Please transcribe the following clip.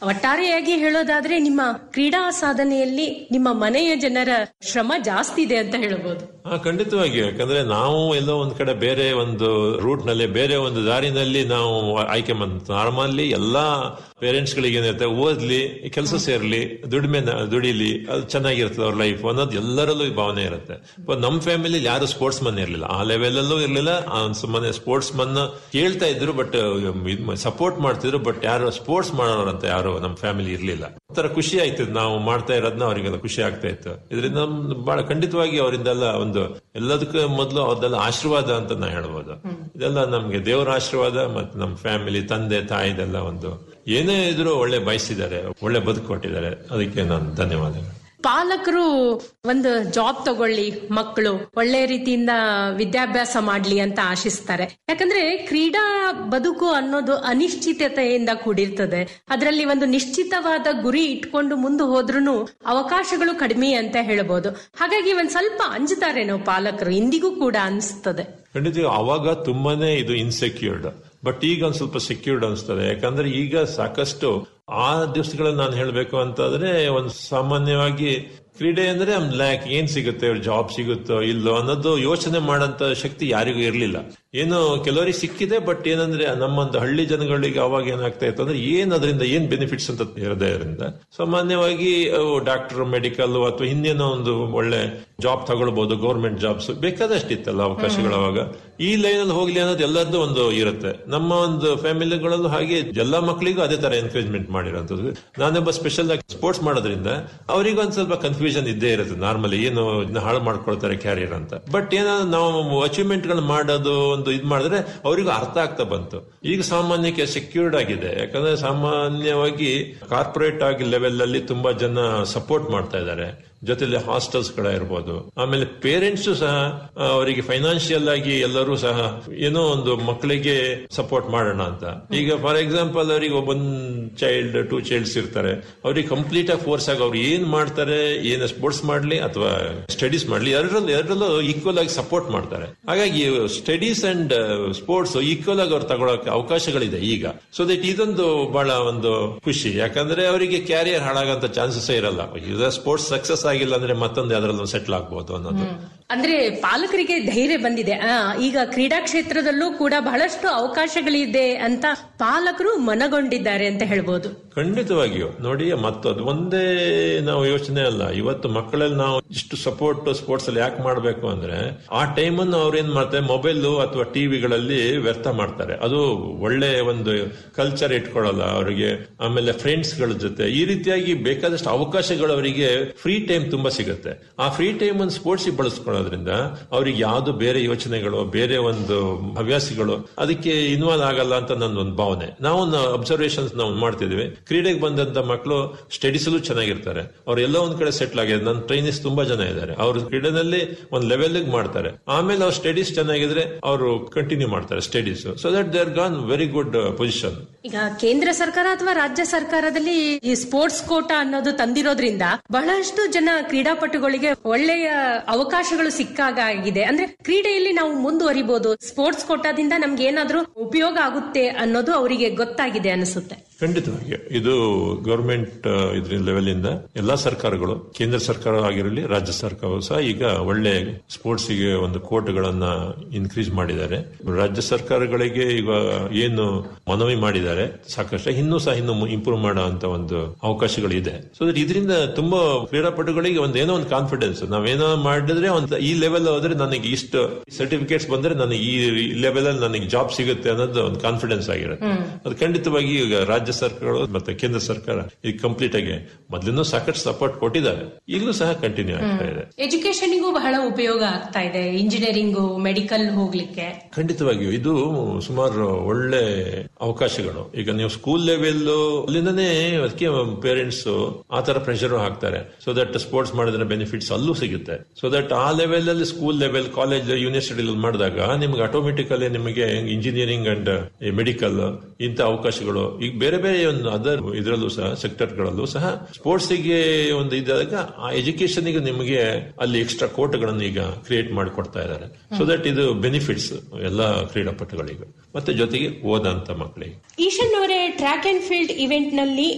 ಒಟ್ಟಾರೆಯಾಗಿ ಹೇಳೋದಾದ್ರೆ ನಿಮ್ಮ ಕ್ರೀಡಾ ಸಾಧನೆಯಲ್ಲಿ ನಿಮ್ಮ ಮನೆಯ ಜನರ ಶ್ರಮ ಜಾಸ್ತಿ ಇದೆ ಅಂತ ಹೇಳ್ಬೋದು ಹಾ ಖಂಡಿತವಾಗಿಯೂ ಯಾಕಂದ್ರೆ ನಾವು ಎಲ್ಲೋ ಒಂದ್ ಕಡೆ ಬೇರೆ ಒಂದು ರೂಟ್ ನಲ್ಲಿ ಬೇರೆ ಒಂದು ದಾರಿನಲ್ಲಿ ನಾವು ಆಯ್ಕೆ ಬಂದ ನಾರ್ಮಲ್ಲಿ ಎಲ್ಲಾ ಪೇರೆಂಟ್ಸ್ ಗಳಿಗೆ ಏನಿರುತ್ತೆ ಓದ್ಲಿ ಕೆಲಸ ಸೇರ್ಲಿ ದುಡಿಮೆ ದುಡಿಲಿ ಅದು ಚೆನ್ನಾಗಿರ್ತದೆ ಅವ್ರ ಲೈಫ್ ಅನ್ನೋದು ಎಲ್ಲರಲ್ಲೂ ಈ ಭಾವನೆ ಇರುತ್ತೆ ಬಟ್ ನಮ್ಮ ಫ್ಯಾಮಿಲಿ ಯಾರು ಸ್ಪೋರ್ಟ್ಸ್ ಮನ್ ಇರಲಿಲ್ಲ ಆ ಲೆವೆಲ್ ಅಲ್ಲೂ ಇರಲಿಲ್ಲ ಸುಮ್ಮನೆ ಸ್ಪೋರ್ಟ್ಸ್ ಮನ್ ಕೇಳ್ತಾ ಇದ್ರು ಬಟ್ ಸಪೋರ್ಟ್ ಮಾಡ್ತಿದ್ರು ಬಟ್ ಯಾರು ಸ್ಪೋರ್ಟ್ಸ್ ಮಾಡೋರಂತ ಯಾರು ನಮ್ಮ ಫ್ಯಾಮಿಲಿ ಇರ್ಲಿಲ್ಲ ಒಂಥರ ಖುಷಿ ಆಯ್ತು ನಾವು ಮಾಡ್ತಾ ಇರೋದನ್ನ ಅವರಿಗೆಲ್ಲ ಖುಷಿ ಆಗ್ತಾ ಇತ್ತು ಇದರಿಂದ ನಮ್ದು ಬಹಳ ಖಂಡಿತವಾಗಿ ಅವರಿಂದೆಲ್ಲ ಒಂದು ಎಲ್ಲದಕ್ಕೂ ಮೊದಲು ಅವ್ರದ್ದೆಲ್ಲ ಆಶೀರ್ವಾದ ಅಂತ ನಾ ಹೇಳ್ಬೋದು ಇದೆಲ್ಲ ನಮ್ಗೆ ದೇವರ ಆಶೀರ್ವಾದ ಮತ್ತೆ ನಮ್ಮ ಫ್ಯಾಮಿಲಿ ತಂದೆ ತಾಯಿದೆಲ್ಲ ಒಂದು ಏನೇ ಇದ್ರು ಒಳ್ಳೆ ಬಯಸಿದ್ದಾರೆ ಒಳ್ಳೆ ಬದುಕು ಕೊಟ್ಟಿದ್ದಾರೆ ಅದಕ್ಕೆ ನಾನು ಧನ್ಯವಾದಗಳು ಪಾಲಕರು ಒಂದು ಜಾಬ್ ತಗೊಳ್ಳಿ ಮಕ್ಕಳು ಒಳ್ಳೆ ರೀತಿಯಿಂದ ವಿದ್ಯಾಭ್ಯಾಸ ಮಾಡ್ಲಿ ಅಂತ ಆಶಿಸ್ತಾರೆ ಯಾಕಂದ್ರೆ ಕ್ರೀಡಾ ಬದುಕು ಅನ್ನೋದು ಅನಿಶ್ಚಿತತೆಯಿಂದ ಕೂಡಿರ್ತದೆ ಅದರಲ್ಲಿ ಒಂದು ನಿಶ್ಚಿತವಾದ ಗುರಿ ಇಟ್ಕೊಂಡು ಮುಂದೆ ಹೋದ್ರೂ ಅವಕಾಶಗಳು ಕಡಿಮೆ ಅಂತ ಹೇಳ್ಬೋದು ಹಾಗಾಗಿ ಒಂದ್ ಸ್ವಲ್ಪ ಅಂಜುತ್ತಾರೇನೋ ಪಾಲಕರು ಇಂದಿಗೂ ಕೂಡ ಅನಿಸ್ತದೆ ಖಂಡಿತ ಅವಾಗ ತುಂಬಾನೇ ಇದು ಇನ್ಸೆಕ್ಯೂರ್ಡ್ ಬಟ್ ಈಗ ಒಂದ್ ಸ್ವಲ್ಪ ಸೆಕ್ಯೂರ್ಡ್ ಅನಿಸ್ತದೆ ಯಾಕಂದ್ರೆ ಈಗ ಸಾಕಷ್ಟು ಆ ದಿವಸಗಳಲ್ಲಿ ನಾನು ಹೇಳಬೇಕು ಅಂತಂದ್ರೆ ಒಂದು ಸಾಮಾನ್ಯವಾಗಿ ಕ್ರೀಡೆ ಅಂದ್ರೆ ಲ್ಯಾಕ್ ಏನ್ ಸಿಗುತ್ತೆ ಜಾಬ್ ಸಿಗುತ್ತೋ ಇಲ್ಲೋ ಅನ್ನೋದು ಯೋಚನೆ ಮಾಡಂತ ಶಕ್ತಿ ಯಾರಿಗೂ ಇರಲಿಲ್ಲ ಏನು ಕೆಲವರಿಗೆ ಸಿಕ್ಕಿದೆ ಬಟ್ ಏನಂದ್ರೆ ನಮ್ಮೊಂದು ಹಳ್ಳಿ ಜನಗಳಿಗೆ ಅವಾಗ ಏನಾಗ್ತಾ ಇತ್ತು ಅಂದ್ರೆ ಏನ್ ಅದರಿಂದ ಏನ್ ಬೆನಿಫಿಟ್ಸ್ ಅಂತ ಇರೋದ್ರಿಂದ ಸಾಮಾನ್ಯವಾಗಿ ಡಾಕ್ಟರ್ ಮೆಡಿಕಲ್ ಅಥವಾ ಇನ್ನೇನೋ ಒಂದು ಒಳ್ಳೆ ಜಾಬ್ ತಗೊಳ್ಬಹುದು ಗೌರ್ಮೆಂಟ್ ಜಾಬ್ಸ್ ಬೇಕಾದಷ್ಟಿತ್ತಲ್ಲ ಅವಕಾಶಗಳು ಅವಾಗ ಈ ಲೈನ್ ಅಲ್ಲಿ ಹೋಗ್ಲಿ ಅನ್ನೋದು ಎಲ್ಲರದ್ದು ಒಂದು ಇರುತ್ತೆ ನಮ್ಮ ಒಂದು ಫ್ಯಾಮಿಲಿಗಳಲ್ಲೂ ಹಾಗೆ ಎಲ್ಲಾ ಮಕ್ಕಳಿಗೂ ಅದೇ ತರ ಎನ್ಕರೇಜ್ಮೆಂಟ್ ಮಾಡಿರೋಂಥದ್ದು ನಾನೊಬ್ಬ ಸ್ಪೆಷಲ್ ಆಗಿ ಸ್ಪೋರ್ಟ್ಸ್ ಮಾಡೋದ್ರಿಂದ ಅವರಿಗೆ ಒಂದ್ ಸ್ವಲ್ಪ ಕನ್ಫ್ಯೂಷನ್ ಇದ್ದೇ ಇರುತ್ತೆ ನಾರ್ಮಲಿ ಏನು ಇದನ್ನ ಹಾಳು ಮಾಡ್ಕೊಳ್ತಾರೆ ಕ್ಯಾರಿಯರ್ ಅಂತ ಬಟ್ ಏನೋ ನಾವು ಅಚೀವ್ಮೆಂಟ್ ಗಳು ಮಾಡೋದು ಒಂದು ಇದ್ ಮಾಡಿದ್ರೆ ಅವರಿಗೂ ಅರ್ಥ ಆಗ್ತಾ ಬಂತು ಈಗ ಸಾಮಾನ್ಯಕ್ಕೆ ಸೆಕ್ಯೂರ್ಡ್ ಆಗಿದೆ ಯಾಕಂದ್ರೆ ಸಾಮಾನ್ಯವಾಗಿ ಕಾರ್ಪೊರೇಟ್ ಆಗಿ ಲೆವೆಲ್ ಅಲ್ಲಿ ತುಂಬಾ ಜನ ಸಪೋರ್ಟ್ ಮಾಡ್ತಾ ಇದ್ದಾರೆ ಜೊತೆಲಿ ಹಾಸ್ಟೆಲ್ಸ್ ಗಳ ಇರ್ಬೋದು ಆಮೇಲೆ ಪೇರೆಂಟ್ಸ್ ಸಹ ಅವರಿಗೆ ಫೈನಾನ್ಷಿಯಲ್ ಆಗಿ ಎಲ್ಲರೂ ಸಹ ಏನೋ ಒಂದು ಮಕ್ಕಳಿಗೆ ಸಪೋರ್ಟ್ ಮಾಡೋಣ ಅಂತ ಈಗ ಫಾರ್ ಎಕ್ಸಾಂಪಲ್ ಅವರಿಗೆ ಒಬ್ಬೊಂದ್ ಚೈಲ್ಡ್ ಟೂ ಚೈಲ್ಡ್ಸ್ ಇರ್ತಾರೆ ಅವ್ರಿಗೆ ಕಂಪ್ಲೀಟ್ ಆಗಿ ಫೋರ್ಸ್ ಆಗಿ ಅವ್ರು ಏನ್ ಮಾಡ್ತಾರೆ ಏನು ಸ್ಪೋರ್ಟ್ಸ್ ಮಾಡ್ಲಿ ಅಥವಾ ಸ್ಟಡೀಸ್ ಮಾಡ್ಲಿ ಎರಡರಲ್ಲೂ ಎರಡರಲ್ಲೂ ಈಕ್ವಲ್ ಆಗಿ ಸಪೋರ್ಟ್ ಮಾಡ್ತಾರೆ ಹಾಗಾಗಿ ಸ್ಟಡೀಸ್ ಅಂಡ್ ಸ್ಪೋರ್ಟ್ಸ್ ಈಕ್ವಲ್ ಆಗಿ ಅವ್ರು ತಗೊಳಕ್ಕೆ ಅವಕಾಶಗಳಿದೆ ಈಗ ಸೊ ದಟ್ ಇದೊಂದು ಬಹಳ ಒಂದು ಖುಷಿ ಯಾಕಂದ್ರೆ ಅವರಿಗೆ ಕ್ಯಾರಿಯರ್ ಹಾಳಾಗಂತ ಚಾನ್ಸಸ್ ಇರಲ್ಲ ಈಗ ಸ್ಪೋರ್ಟ್ಸ್ ಸಕ್ಸಸ್ ಆಗಿಲ್ಲ ಅಂದ್ರೆ ಮತ್ತೊಂದು ಯಾವ್ದ್ರಲ್ಲೂ ಸೆಟ್ಲ್ ಆಗ್ಬಹುದು ಅನ್ನೋದು ಅಂದ್ರೆ ಪಾಲಕರಿಗೆ ಧೈರ್ಯ ಬಂದಿದೆ ಆ, ಈಗ ಕ್ರೀಡಾ ಕ್ಷೇತ್ರದಲ್ಲೂ ಕೂಡ ಬಹಳಷ್ಟು ಅವಕಾಶಗಳಿದೆ ಅಂತ ಪಾಲಕರು ಮನಗೊಂಡಿದ್ದಾರೆ ಅಂತ ಹೇಳ್ಬೋದು ಖಂಡಿತವಾಗಿಯೂ ನೋಡಿ ಮತ್ತದು ಒಂದೇ ನಾವು ಯೋಚನೆ ಅಲ್ಲ ಇವತ್ತು ಮಕ್ಕಳಲ್ಲಿ ನಾವು ಇಷ್ಟು ಸಪೋರ್ಟ್ ಸ್ಪೋರ್ಟ್ಸ್ ಅಲ್ಲಿ ಯಾಕೆ ಮಾಡಬೇಕು ಅಂದ್ರೆ ಆ ಟೈಮ್ ಅನ್ನು ಅವ್ರು ಏನ್ ಮಾಡ್ತಾರೆ ಮೊಬೈಲ್ ಅಥವಾ ಟಿವಿಗಳಲ್ಲಿ ವ್ಯರ್ಥ ಮಾಡ್ತಾರೆ ಅದು ಒಳ್ಳೆ ಒಂದು ಕಲ್ಚರ್ ಇಟ್ಕೊಳ್ಳಲ್ಲ ಅವರಿಗೆ ಆಮೇಲೆ ಫ್ರೆಂಡ್ಸ್ ಗಳ ಜೊತೆ ಈ ರೀತಿಯಾಗಿ ಬೇಕಾದಷ್ಟು ಅವಕಾಶಗಳು ಅವರಿಗೆ ಫ್ರೀ ಟೈಮ್ ತುಂಬಾ ಸಿಗುತ್ತೆ ಆ ಫ್ರೀ ಟೈಮ್ ಒಂದು ಸ್ಪೋರ್ಟ್ಸ್ ಬಳಸ್ಕೊಳ್ಳೋದ್ರಿಂದ ಅವ್ರಿಗೆ ಯಾವ್ದು ಬೇರೆ ಯೋಚನೆಗಳು ಬೇರೆ ಒಂದು ಹವ್ಯಾಸಿಗಳು ಅದಕ್ಕೆ ಇನ್ವಾಲ್ವ್ ಆಗಲ್ಲ ಅಂತ ನನ್ನ ಒಂದು ಭಾವನೆ ನಾವು ಅಬ್ಸರ್ವೇಷನ್ಸ್ ನಾವು ಮಾಡ್ತಿದ್ವಿ ಕ್ರೀಡೆಗೆ ಬಂದಂತ ಮಕ್ಕಳು ಸ್ಟಡೀಸ್ ಅಲ್ಲೂ ಚೆನ್ನಾಗಿರ್ತಾರೆ ಅವ್ರು ಎಲ್ಲ ಒಂದ್ ಕಡೆ ಸೆಟ್ಲ್ ಆಗಿದೆ ನನ್ನ ಟ್ರೈನಿಸ್ ತುಂಬಾ ಜನ ಇದ್ದಾರೆ ಅವ್ರು ಕ್ರೀಡೆನಲ್ಲಿ ಒಂದ್ ಲೆವೆಲ್ ಮಾಡ್ತಾರೆ ಆಮೇಲೆ ಅವ್ರ ಸ್ಟಡೀಸ್ ಚೆನ್ನಾಗಿದ್ರೆ ಅವರು ಕಂಟಿನ್ಯೂ ಮಾಡ್ತಾರೆ studies so that they are gone very good position ಈಗ ಕೇಂದ್ರ ಸರ್ಕಾರ ಅಥವಾ ರಾಜ್ಯ ಸರ್ಕಾರದಲ್ಲಿ ಈ ಸ್ಪೋರ್ಟ್ಸ್ ಕೋಟಾ ಅನ್ನೋದು ತಂದಿರೋದ್ರಿಂದ ಬಹಳಷ್ಟು ಜನ ಕ್ರೀಡಾಪಟುಗಳಿಗೆ ಒಳ್ಳೆಯ ಅವಕಾಶಗಳು ಸಿಕ್ಕಾಗ ಆಗಿದೆ ಅಂದ್ರೆ ಕ್ರೀಡೆಯಲ್ಲಿ ನಾವು ಮುಂದುವರಿಬಹುದು ಸ್ಪೋರ್ಟ್ಸ್ ಕೋಟಾದಿಂದ ನಮ್ಗೆ ಏನಾದ್ರೂ ಉಪಯೋಗ ಆಗುತ್ತೆ ಅನ್ನೋದು ಅವರಿಗೆ ಗೊತ್ತಾಗಿದೆ ಅನಿಸುತ್ತೆ ಖಂಡಿತವಾಗಿ ಇದು ಗವರ್ಮೆಂಟ್ ಇದ್ರ ಲೆವೆಲ್ ಇಂದ ಎಲ್ಲಾ ಸರ್ಕಾರಗಳು ಕೇಂದ್ರ ಸರ್ಕಾರ ಆಗಿರಲಿ ರಾಜ್ಯ ಸರ್ಕಾರವು ಸಹ ಈಗ ಒಳ್ಳೆ ಸ್ಪೋರ್ಟ್ಸ್ ಗೆ ಒಂದು ಕೋರ್ಟ್ಗಳನ್ನ ಇನ್ಕ್ರೀಸ್ ಮಾಡಿದ್ದಾರೆ ರಾಜ್ಯ ಸರ್ಕಾರಗಳಿಗೆ ಈಗ ಏನು ಮನವಿ ಮಾಡಿದ್ದಾರೆ ಸಾಕಷ್ಟು ಇನ್ನೂ ಸಹ ಇನ್ನು ಇಂಪ್ರೂವ್ ಮಾಡೋ ಅಂತ ಒಂದು ಅವಕಾಶಗಳು ಇದೆ ಸೊ ಇದರಿಂದ ತುಂಬಾ ಕ್ರೀಡಾಪಟುಗಳಿಗೆ ಒಂದು ಏನೋ ಒಂದು ಕಾನ್ಫಿಡೆನ್ಸ್ ನಾವೇನೋ ಮಾಡಿದ್ರೆ ಒಂದು ಈ ಲೆವೆಲ್ ಹೋದ್ರೆ ನನಗೆ ಇಷ್ಟು ಸರ್ಟಿಫಿಕೇಟ್ಸ್ ಬಂದ್ರೆ ನನಗೆ ಈ ಲೆವೆಲ್ ಅಲ್ಲಿ ನನಗೆ ಜಾಬ್ ಸಿಗುತ್ತೆ ಅನ್ನೋದು ಒಂದು ಕಾನ್ಫಿಡೆನ್ಸ್ ಆಗಿರುತ್ತೆ ಅದು ಖಂಡಿತವಾಗಿ ಈಗ ರಾಜ್ಯ ಸರ್ಕಾರಗಳು ಮತ್ತೆ ಕೇಂದ್ರ ಸರ್ಕಾರ ಈಗ ಕಂಪ್ಲೀಟ್ ಆಗಿ ಮೊದಲಿನೂ ಸಾಕಷ್ಟು ಸಪೋರ್ಟ್ ಕೊಟ್ಟಿದ್ದಾರೆ ಈಗಲೂ ಸಹ ಕಂಟಿನ್ಯೂ ಆಗ್ತಾ ಇದೆ ಎಜುಕೇಶನ್ಗೂ ಬಹಳ ಉಪಯೋಗ ಆಗ್ತಾ ಇದೆ ಇಂಜಿನಿಯರಿಂಗು ಮೆಡಿಕಲ್ ಹೋಗ್ಲಿಕ್ಕೆ ಖಂಡಿತವಾಗಿಯೂ ಇದು ಸುಮಾರು ಒಳ್ಳೆ ಅವಕಾಶಗಳು ಈಗ ನೀವು ಸ್ಕೂಲ್ ಲೆವೆಲ್ ಅಲ್ಲಿಂದನೇ ಅದಕ್ಕೆ ಪೇರೆಂಟ್ಸ್ ಆ ತರ ಪ್ರೆಷರ್ ಹಾಕ್ತಾರೆ ಸೊ ದಟ್ ಸ್ಪೋರ್ಟ್ಸ್ ಮಾಡಿದ್ರೆ ಬೆನಿಫಿಟ್ಸ್ ಅಲ್ಲೂ ಸಿಗುತ್ತೆ ಸೊ ದಟ್ ಆ ಲೆವೆಲ್ ಅಲ್ಲಿ ಸ್ಕೂಲ್ ಲೆವೆಲ್ ಕಾಲೇಜ್ ಯೂನಿವರ್ಸಿಟಿ ಮಾಡಿದಾಗ ನಿಮ್ಗೆ ಆಟೋಮೆಟಿಕಲಿ ನಿಮಗೆ ಇಂಜಿನಿಯರಿಂಗ್ ಅಂಡ್ ಮೆಡಿಕಲ್ ಇಂಥ ಅವಕಾಶಗಳು ಈಗ ಬೇರೆ ಬೇರೆ ಒಂದು ಅದರ್ ಇದರಲ್ಲೂ ಸಹ ಸೆಕ್ಟರ್ ಗಳಲ್ಲೂ ಸಹ ಸ್ಪೋರ್ಟ್ಸ್ ಗೆ ಒಂದು ಇದ್ದಾಗ ಆ ಎಜುಕೇಶನ್ ಗೆ ನಿಮಗೆ ಅಲ್ಲಿ ಎಕ್ಸ್ಟ್ರಾ ಕೋರ್ಟ್ಗಳನ್ನು ಈಗ ಕ್ರಿಯೇಟ್ ಮಾಡಿಕೊಡ್ತಾ ಇದ್ದಾರೆ ಸೊ ದಟ್ ಇದು ಬೆನಿಫಿಟ್ಸ್ ಎಲ್ಲ ಕ್ರೀಡಾಪಟುಗಳಿಗೆ ಮತ್ತೆ ಜೊತೆಗೆ ಓದಂತ ಮಕ್ಕಳಿಗೆ ಈಶನ್ ಅವರೇ ಟ್ರ್ಯಾಕ್ ಅಂಡ್ ಫೀಲ್ಡ್ ಇವೆಂಟ್ ನಲ್ಲಿ